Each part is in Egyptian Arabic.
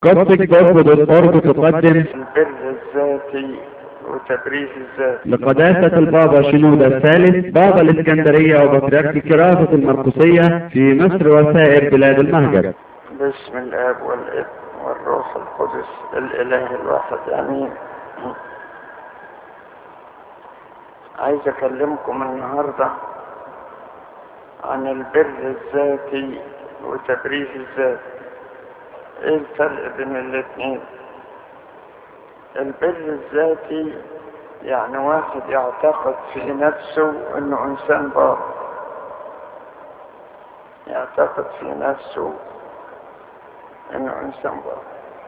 قصدك برضه بالقرب تقدم البر الذاتي وتبريز الذات لقداسة البابا شنودة الثالث بابا الإسكندرية وبطريرك كرافة المرقسية في مصر وسائر بلاد المهجر باسم الاب والابن والروح القدس الاله الواحد امين عايز اكلمكم النهارده عن البر الذاتي وتبريز الذات ايه الفرق بين الاتنين البر الذاتي يعني واحد يعتقد في نفسه انه انسان بار يعتقد في نفسه انه انسان بار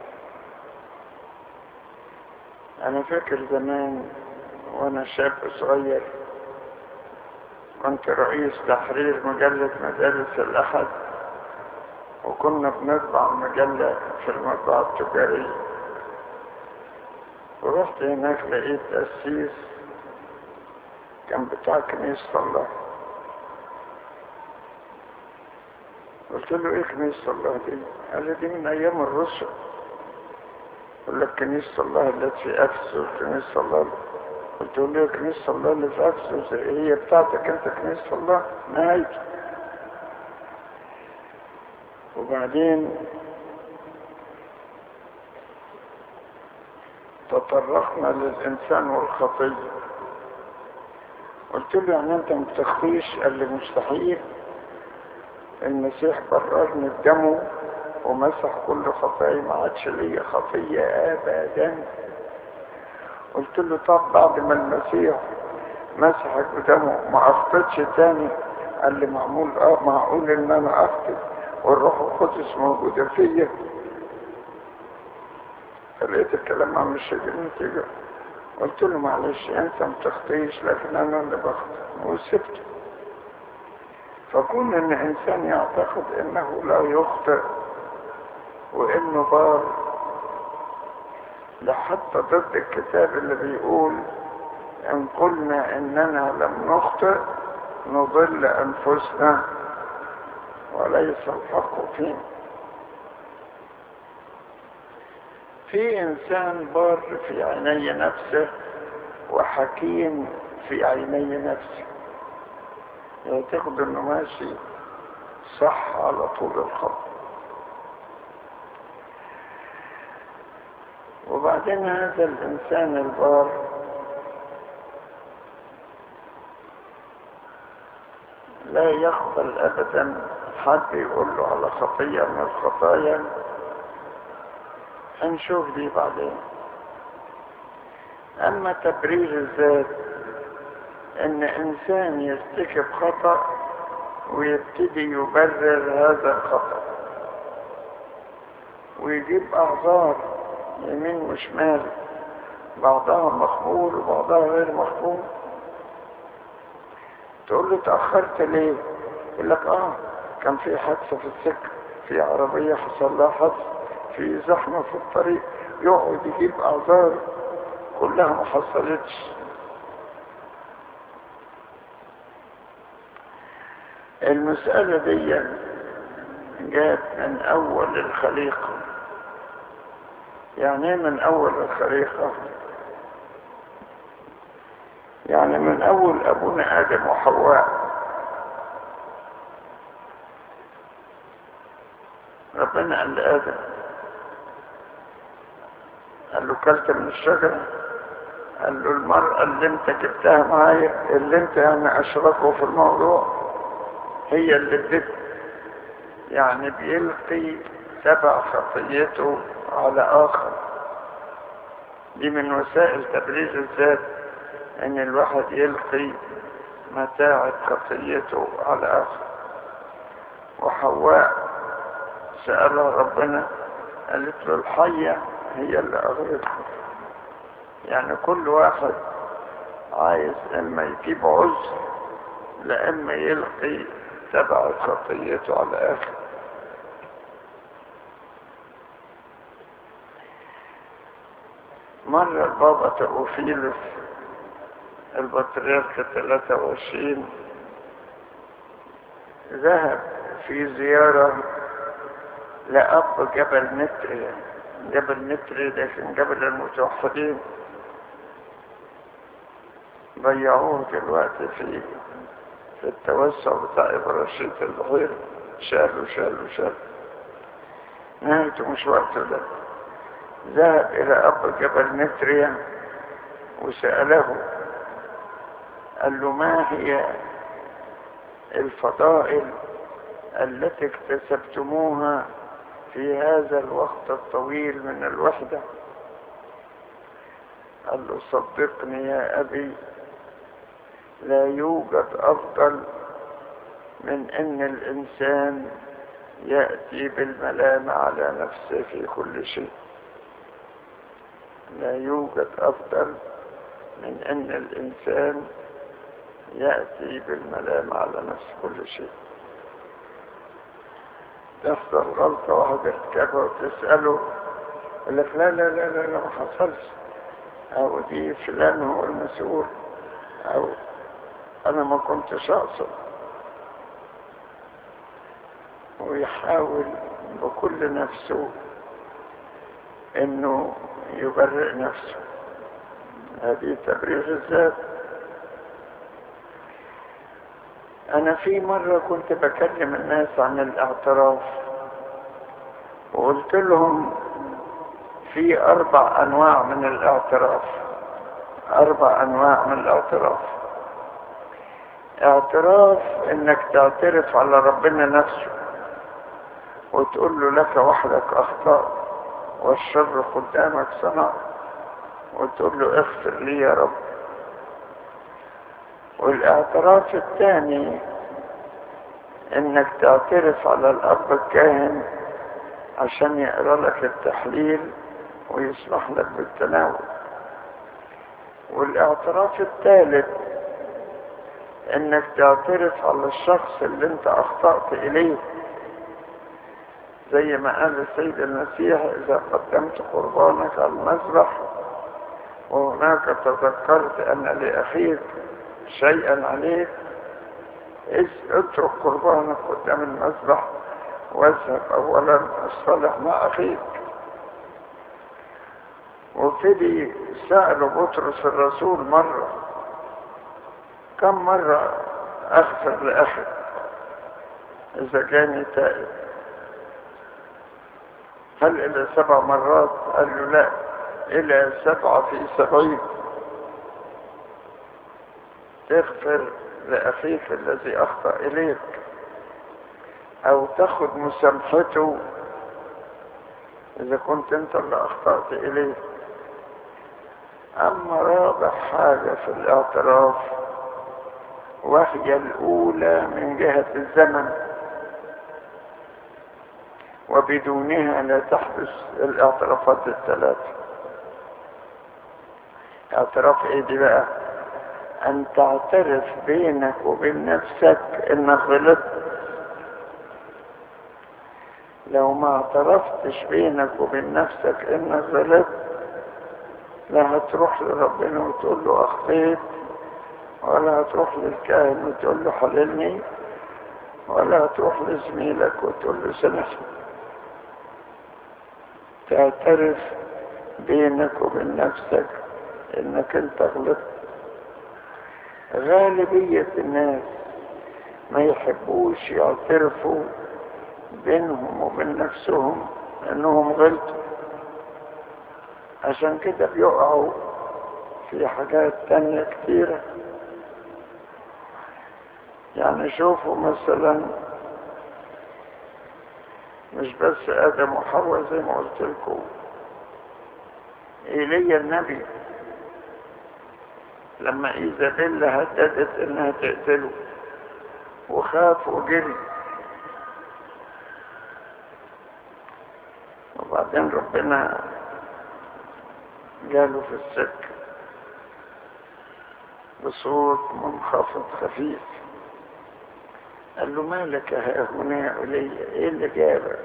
انا فاكر زمان وانا شاب صغير كنت رئيس تحرير مجلة مدارس الأحد وكنا بنطبع مجلة في المطبعة التجارية ورحت هناك لقيت قسيس كان بتاع كنيسة الله قلت له ايه كنيسة الله دي؟ قال لي دي من ايام الرسل يقول لك كنيسة الله التي في افسس كنيسة الله قلت له كنيسة الله اللي في افسس هي بتاعتك انت كنيسة الله نهايته وبعدين تطرقنا للإنسان والخطية قلت له يعني أنت ما بتخفيش قال لي مستحيل المسيح بررني بدمه ومسح كل خطايا ما عادش ليا خطية أبدا قلت له طب بعد ما المسيح مسحك بدمه ما أخطيتش تاني قال لي معمول اه معقول ان انا اخطئ والروح القدس موجودة فيا فلقيت الكلام عم مش نتيجة قلت له معلش انت ما تخطيش لكن انا اللي بخطئ وسبته فكون ان انسان يعتقد انه لا يخطئ وانه بار لحتى ضد الكتاب اللي بيقول ان قلنا اننا لم نخطئ نضل انفسنا وليس الحق فينا في انسان بار في عيني نفسه وحكيم في عيني نفسه يعتقد انه ماشي صح على طول الخط وبعدين هذا الانسان البار لا يقبل ابدا حد يقول له على خطيه من الخطايا هنشوف دي بعدين اما تبرير الذات ان انسان يرتكب خطأ ويبتدي يبرر هذا الخطأ ويجيب اعذار يمين وشمال بعضها مقبول وبعضها غير مقبول تقول له تأخرت ليه يقول لك اه كان في حادثة في السكة في عربية حصل لها حادثة في زحمة في الطريق يقعد يجيب أعذار كلها ما حصلتش المسألة دي جات من أول الخليقة يعني ايه من أول الخليقة يعني من أول أبونا آدم وحواء ربنا قال لآدم قال له كلت من الشجرة قال له المرأة اللي انت جبتها معايا اللي انت يعني اشركه في الموضوع هي اللي ادت يعني بيلقي تبع خطيته على اخر دي من وسائل تبريز الذات ان الواحد يلقي متاعب خطيته على اخر وحواء سألها ربنا قالت له الحية هي اللي أغرقها يعني كل واحد عايز اما يجيب عذر لأما يلقي تبع خطيته على آخر مرة البابا تأوفيلس البطريرك 23 ذهب في زيارة لأب جبل متر جبل متري لكن جبل المتوحدين ضيعوه دلوقتي في في التوسع بتاع إبراشية البحير شالوا شالوا شالوا نهايته مش وقته ده ذهب إلى أب جبل متريا وسأله قال له ما هي الفضائل التي اكتسبتموها في هذا الوقت الطويل من الوحدة قال له صدقني يا أبي لا يوجد أفضل من أن الإنسان يأتي بالملام على نفسه في كل شيء لا يوجد أفضل من أن الإنسان يأتي بالملام على نفسه كل شيء تحصل غلطة واحدة كذا وتسأله يقول لك لا لا لا لا, لا ما حصلش أو دي فلان هو المسؤول أو أنا ما كنتش أقصد ويحاول بكل نفسه إنه يبرئ نفسه هذه تبرير الذات أنا في مرة كنت بكلم الناس عن الاعتراف وقلت لهم في أربع أنواع من الاعتراف أربع أنواع من الاعتراف اعتراف إنك تعترف على ربنا نفسه وتقول له لك وحدك أخطأ والشر قدامك صنع وتقول له اغفر لي يا رب والاعتراف الثاني انك تعترف على الاب الكاهن عشان يقرا لك التحليل ويسمح لك بالتناول والاعتراف الثالث انك تعترف على الشخص اللي انت اخطأت اليه زي ما قال السيد المسيح اذا قدمت قربانك على المذبح وهناك تذكرت ان لاخيك شيئا عليك اترك قربانك قدام المذبح واذهب اولا اصطلح مع اخيك وابتدي سأل بطرس الرسول مرة كم مرة اغفر لاخي اذا كان تائب هل الى سبع مرات قال له لا الى سبعة في سبعين تغفر لأخيك الذي أخطأ إليك أو تاخد مسامحته إذا كنت أنت اللي أخطأت إليه أما رابع حاجة في الاعتراف وهي الأولى من جهة الزمن وبدونها لا تحدث الاعترافات الثلاثة اعتراف ايه دي بقى ان تعترف بينك وبين نفسك انك غلطت لو ما اعترفتش بينك وبين نفسك انك غلطت لا هتروح لربنا وتقول له اخطيت ولا هتروح للكاهن وتقول له حللني ولا هتروح لزميلك وتقول له سامحني تعترف بينك وبين نفسك انك انت غلطت غالبية الناس ما يحبوش يعترفوا بينهم وبين نفسهم انهم غلطوا عشان كده بيقعوا في حاجات تانية كتيرة يعني شوفوا مثلا مش بس ادم وحواء زي ما قلت لكم ايليا النبي لما ايزابيل هددت انها تقتله وخاف وجري وبعدين ربنا جاله في السكة بصوت منخفض خفيف قال له مالك ها هنا يا علي ايه اللي جابك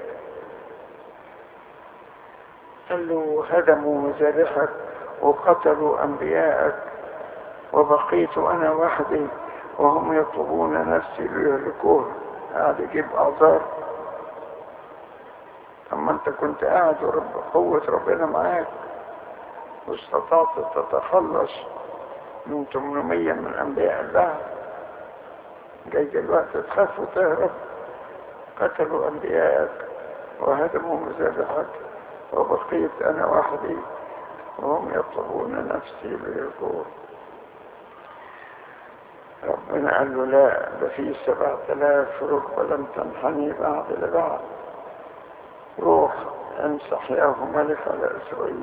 قال له هدموا مزارعك وقتلوا انبياءك وبقيت انا وحدي وهم يطلبون نفسي ليهلكوها قاعد يجيب اعذار طب ما انت كنت قاعد ورب قوة ربنا معاك واستطعت تتخلص من 800 من انبياء الله جاي دلوقتي تخاف وتهرب قتلوا انبياءك وهدموا مذابحك وبقيت انا وحدي وهم يطلبون نفسي للرجوع ربنا قال له لا ده في سبعة آلاف ركبة لم تنحني بعد لبعض روح امسح يا ملك على إسرائيل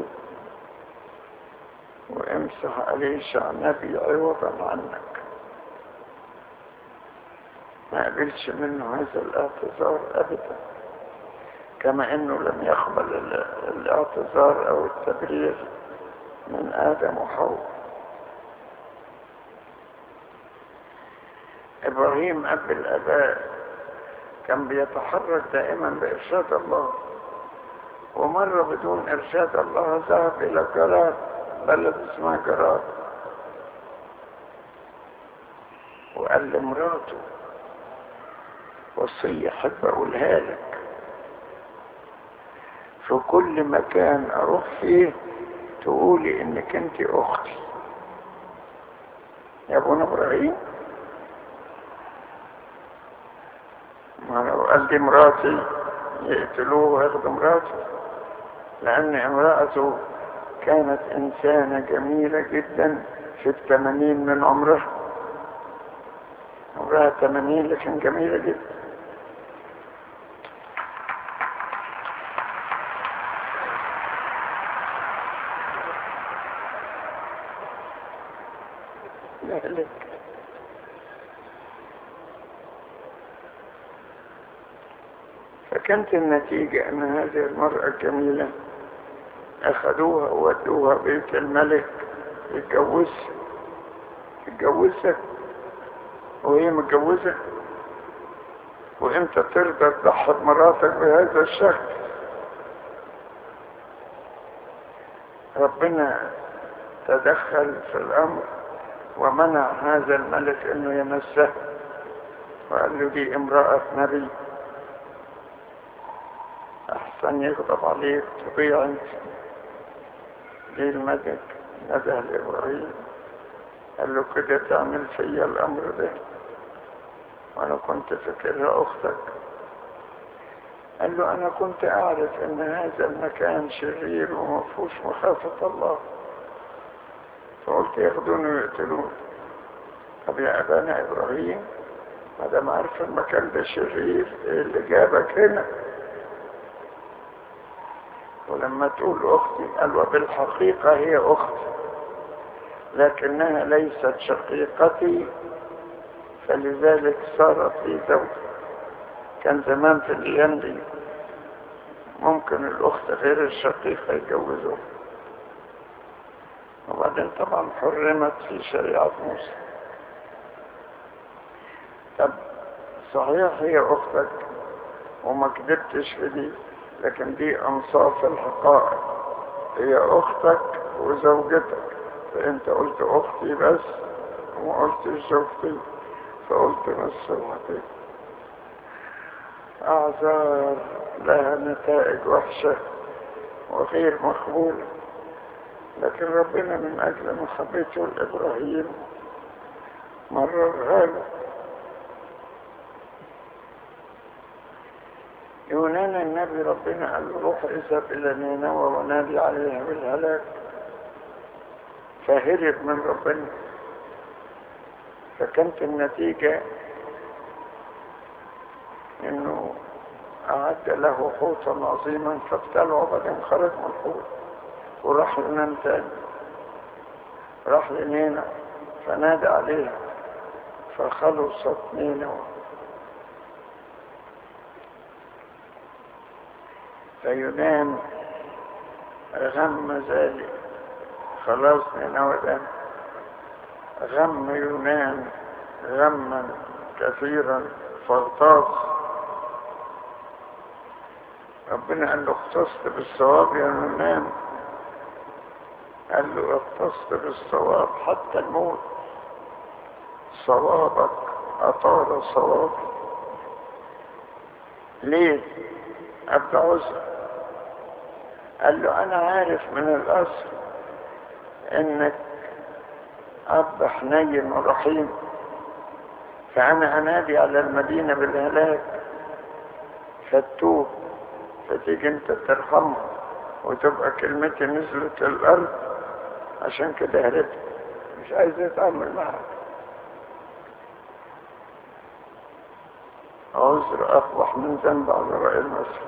وامسح أليشع نبي عوضا عنك ما قبلش منه هذا الاعتذار أبدا كما انه لم يقبل الاعتذار او التبرير من ادم وحواء ابراهيم اب الاباء كان بيتحرك دائما بارشاد الله ومرة بدون ارشاد الله ذهب الى جرار بلد اسمها جرار وقال لمراته وصية حب اقولها لك في كل مكان اروح فيه تقولي انك انت اختي يا ابونا ابراهيم ما لو قال دي مراتي يقتلوه وياخدوا مراته لان امرأته كانت انسانة جميلة جدا في الثمانين من عمرها عمرها ثمانين لكن جميلة جدا ذلك فكانت النتيجة أن هذه المرأة الجميلة أخذوها وودوها بيت الملك يتجوزها يتجوزها وهي متجوزة وانت ترضى تضحي بمراتك بهذا الشكل ربنا تدخل في الأمر ومنع هذا الملك انه يمسه وقال له دي امرأة نبي احسن يغضب عليك تضيع انت ليه الملك نده لابراهيم قال له كده تعمل فيا الامر ده وانا كنت فاكرها اختك قال له انا كنت اعرف ان هذا المكان شرير ومفهوش مخافة الله فقلت ياخدوني ويقتلوني طب يا ابانا ابراهيم ما دام عارف المكان ده شرير ايه اللي جابك هنا ولما تقول اختي قال وبالحقيقة هي اختي لكنها ليست شقيقتي فلذلك صارت لي زوجة كان زمان في الايام دي ممكن الاخت غير الشقيقة يجوزوها وبعدين طبعا حرمت في شريعة موسى طب صحيح هي اختك وما كذبتش في دي لكن دي انصاف الحقائق هي اختك وزوجتك فانت قلت اختي بس وما قلتش زوجتي فقلت نص الحقيقة اعذار لها نتائج وحشة وغير مقبولة لكن ربنا من اجل محبته لابراهيم مررها له يونان النبي ربنا قال له روح اذهب الى نينوى ونادي عليها بالهلاك فهرب من ربنا فكانت النتيجة انه اعد له حوتا عظيما فابتلعه بعدين خرج من الحوت وراح ينام تاني راح لنينا فنادى عليها فخلصت نينوى فينام غم ذلك خلاص نينوى ده غم يونان غما كثيرا فاغتاظ ربنا قال له اختصت بالصواب يا يونان قال له اختصت بالصواب حتى الموت صوابك أطال صوابي ليه أبدا عذر قال له انا عارف من الاصل انك اب حنين ورحيم فانا انادي على المدينة بالهلاك فتوب فتيجي انت ترحمه وتبقى كلمتي نزلت الارض عشان كده هربت مش عايز يتعامل معك عذر اقبح من ذنب على رأي المصر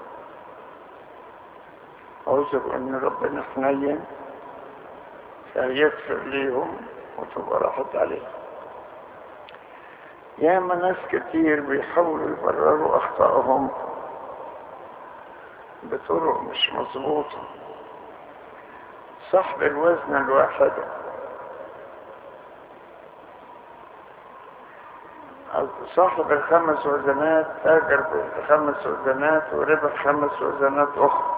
عذر ان ربنا حنين فيغفر ليهم وتبقى راحت عليهم ياما ناس كتير بيحاولوا يبرروا اخطائهم بطرق مش مظبوطة صاحب الوزن الواحد صاحب الخمس وزنات تاجر بخمس وزنات وربح خمس وزنات أخرى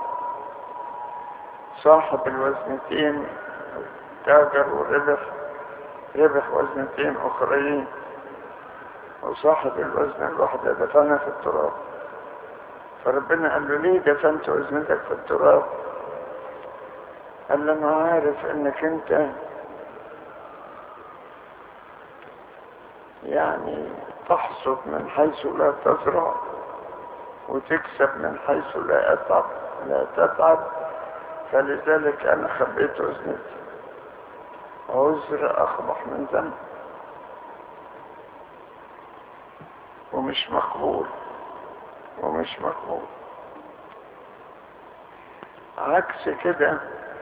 صاحب الوزنتين تاجر وربح ربح وزنتين أخرين وصاحب الوزن الواحدة دفنها في التراب فربنا قال له ليه دفنت وزنتك في التراب قال له انا عارف انك انت يعني تحصد من حيث لا تزرع وتكسب من حيث لا أتعب لا تتعب فلذلك أنا خبيت وزنتي عذر أقبح من ذنب ومش مقبول ومش مقبول عكس كده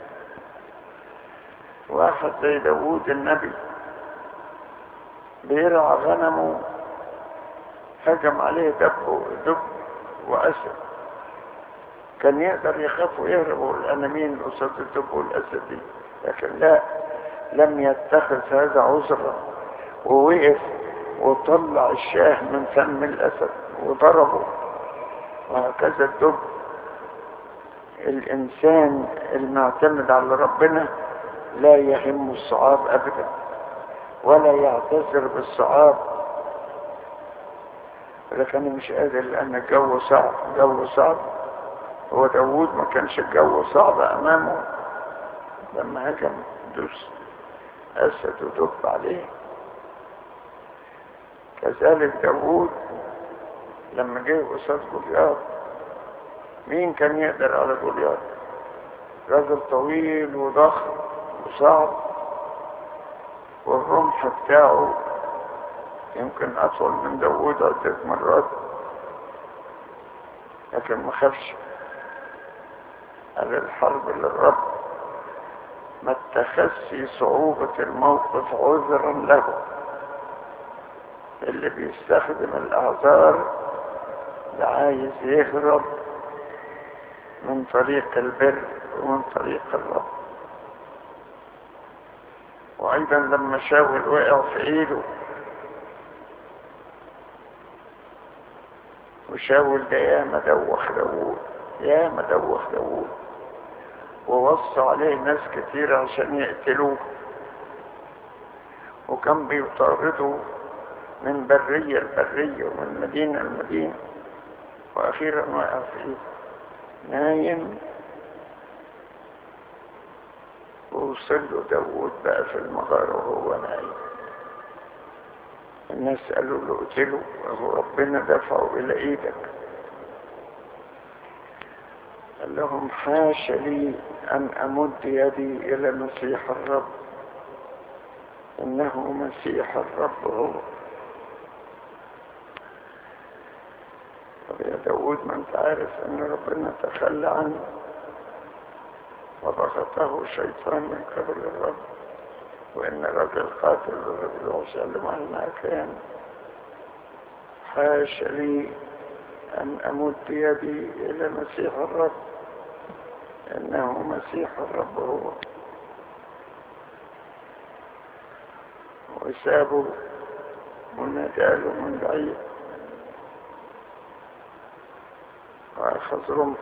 واحد زي داوود النبي بيرعى غنمه هجم عليه دب دب وأسد كان يقدر يخاف ويهرب والأنامين قصاد الدب والأسد دي لكن لا لم يتخذ هذا عذرا ووقف وطلع الشاه من فم الأسد وضربه وهكذا الدب الإنسان المعتمد على ربنا لا يهم الصعاب أبدا ولا يعتذر بالصعاب لكن أنا مش قادر لأن الجو صعب الجو صعب هو داوود ما كانش الجو صعب أمامه لما هجم دوس أسد ودب عليه كذلك داوود لما جه قصاد جولياط مين كان يقدر على جولياط راجل طويل وضخم وصعب والرمح بتاعه يمكن أطول من داوود عدة مرات لكن ما خافش قال الحرب للرب ما اتخذش صعوبة الموقف عذرا له اللي بيستخدم الأعذار اللي عايز يهرب من طريق البر ومن طريق الرب وأيضا لما شاول وقع في إيده وشاول ده يا مدوخ داوود يا مدوخ داوود ووصى عليه ناس كتير عشان يقتلوه وكان بيطاردوا من برية لبرية ومن مدينة لمدينة وأخيرا وقع في نايم ووصل له داوود بقى في المغارة وهو نايم الناس قالوا له اقتله وهو ربنا دفعه إلى إيدك قال لهم حاش لي أن أمد يدي إلى مسيح الرب إنه مسيح الرب هو طب يا داود ما انت عارف ان ربنا تخلى عنه وضغطه الشيطان من قبل الرب وان الرجل قاتل الرجل وسلم عنا كان حاش لي ان امد يدي الى مسيح الرب انه مسيح الرب هو وسابوا وناداله من بعيد وأخذ رمح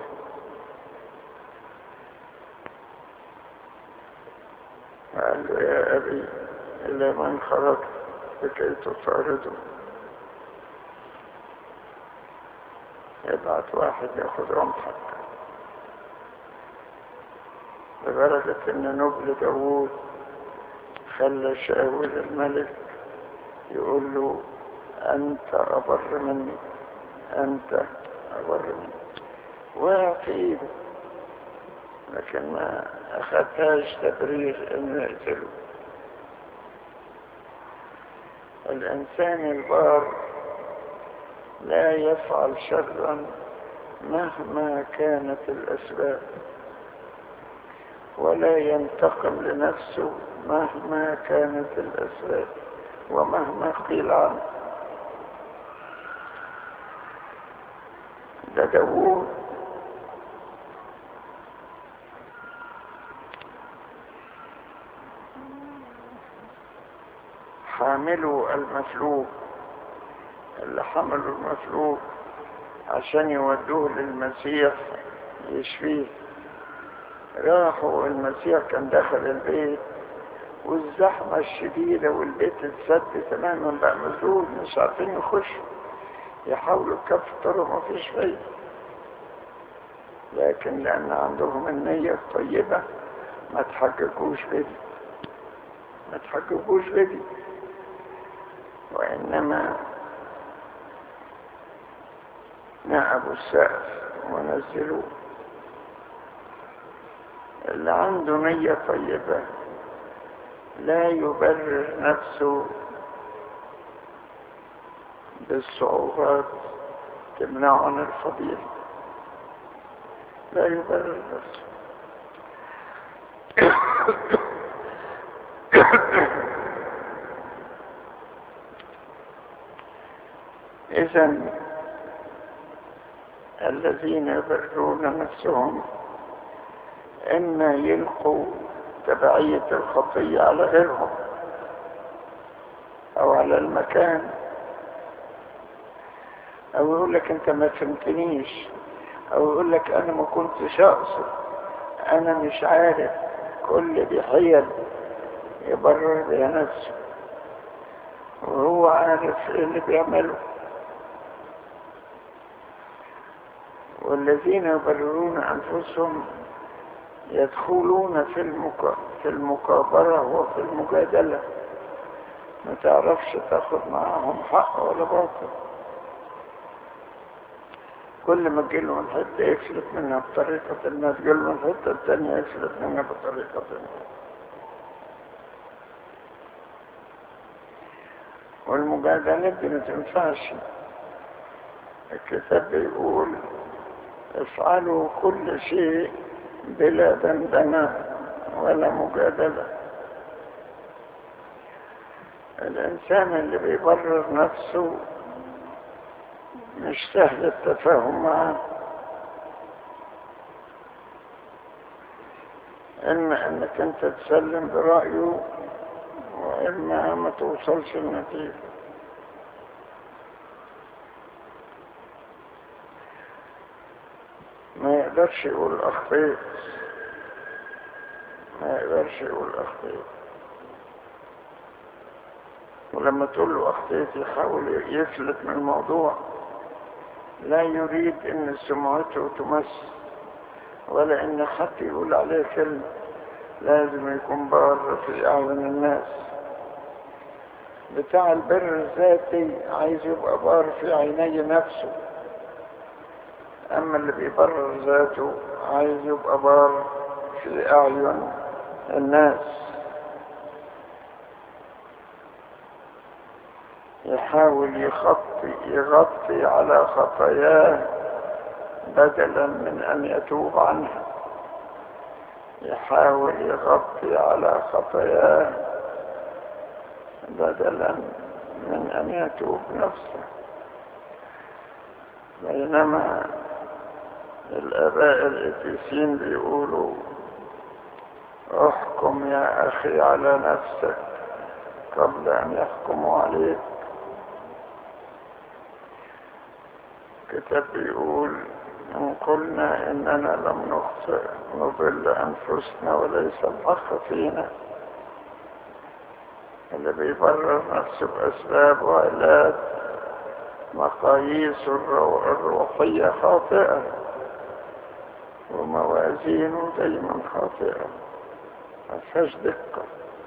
وقال له يا أبي إلا من خرجت لكي تطارده يبعت واحد ياخد رمحك لدرجة ان نبل داوود خلى شاول الملك يقول له انت ابر مني انت ابر مني وقع في ايده لكن ما اخذتهاش تبرير انه يقتله الانسان البار لا يفعل شرا مهما كانت الاسباب ولا ينتقم لنفسه مهما كانت الاسباب ومهما قيل عنه ده داوود حاملوا المفلوج اللي حملوا المفلوج عشان يودوه للمسيح يشفيه راحوا المسيح كان دخل البيت والزحمة الشديدة والبيت اتسد تماما بقى مسدود مش عارفين يخشوا يحاولوا كف طرق مفيش فايدة لكن لأن عندهم النية الطيبة ما تحققوش بدي ما تحققوش بدي وإنما نعبوا السقف ونزلوه اللي عنده نية طيبة لا يبرر نفسه بالصعوبات تمنع عن الفضيلة لا يبرر نفسه إذا الذين يبررون نفسهم إما يلقوا تبعية الخطية على غيرهم أو على المكان أو يقول لك أنت ما فهمتنيش أو يقول لك أنا ما كنتش أقصد أنا مش عارف كل بحيل يبرر بها نفسه وهو عارف إيه اللي بيعمله والذين يبررون أنفسهم يدخلون في المكا... في المكابرة وفي المجادلة ما تعرفش تاخد معاهم حق ولا باطل كل ما تجيله من حتة يفلت منها بطريقة ما تجيله من الحتة التانية يفلت منها بطريقة ما والمجادلات دي ما تنفعش الكتاب بيقول افعلوا كل شيء بلا دندنة ولا مجادلة الإنسان اللي بيبرر نفسه مش سهل التفاهم معه إما إنك أنت تسلم برأيه وإما ما توصلش النتيجة ما يقدرش يقول أخطيت ما يقدرش يقول أخطيت ولما تقول له أخطيت يحاول يفلت من الموضوع لا يريد ان سمعته تمس ولا ان حد يقول عليه كلمة لازم يكون بار في اعين الناس بتاع البر الذاتي عايز يبقى بار في عيني نفسه اما اللي بيبرر ذاته عايز يبقى بار في اعين الناس يحاول يخطي يغطي على خطاياه بدلا من ان يتوب عنها يحاول يغطي على خطاياه بدلا من ان يتوب نفسه بينما الاباء الاتيسين بيقولوا احكم يا اخي على نفسك قبل ان يحكموا عليك كتاب بيقول إن قلنا إننا لم نخطئ نضل أنفسنا وليس الحق فينا اللي بيبرر نفسه بأسباب وعلاج مقاييس الروحية خاطئة وموازينه دايما خاطئة ما فيهاش دقة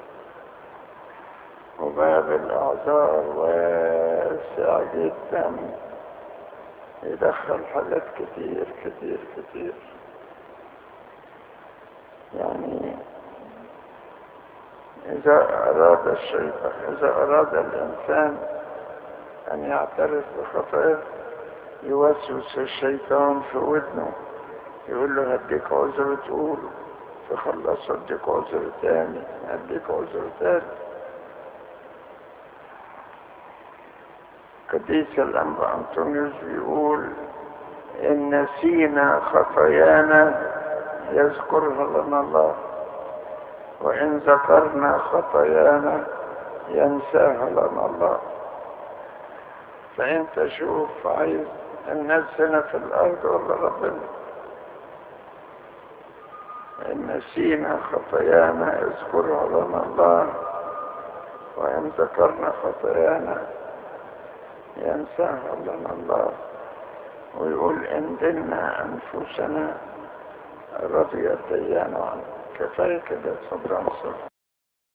وباب الأعذار واسع جدا يدخل حاجات كتير كتير كتير يعني إذا أراد الشيطان إذا أراد الإنسان أن يعترف بخطئه يوسوس الشيطان في ودنه يقول له هديك عذر تقوله تخلص هديك عذر تاني هديك عذر تاني قديس الأنبا أنطونيوس بيقول إن نسينا خطايانا يذكرها لنا الله وإن ذكرنا خطايانا ينساها لنا الله فأنت شوف عايز الناس هنا في الأرض ولا ربنا إن نسينا خطايانا يذكرها لنا الله وإن ذكرنا خطايانا ينساها لنا الله ويقول إن دلنا أنفسنا رضي الديان عنه كفاية كده صبر مصر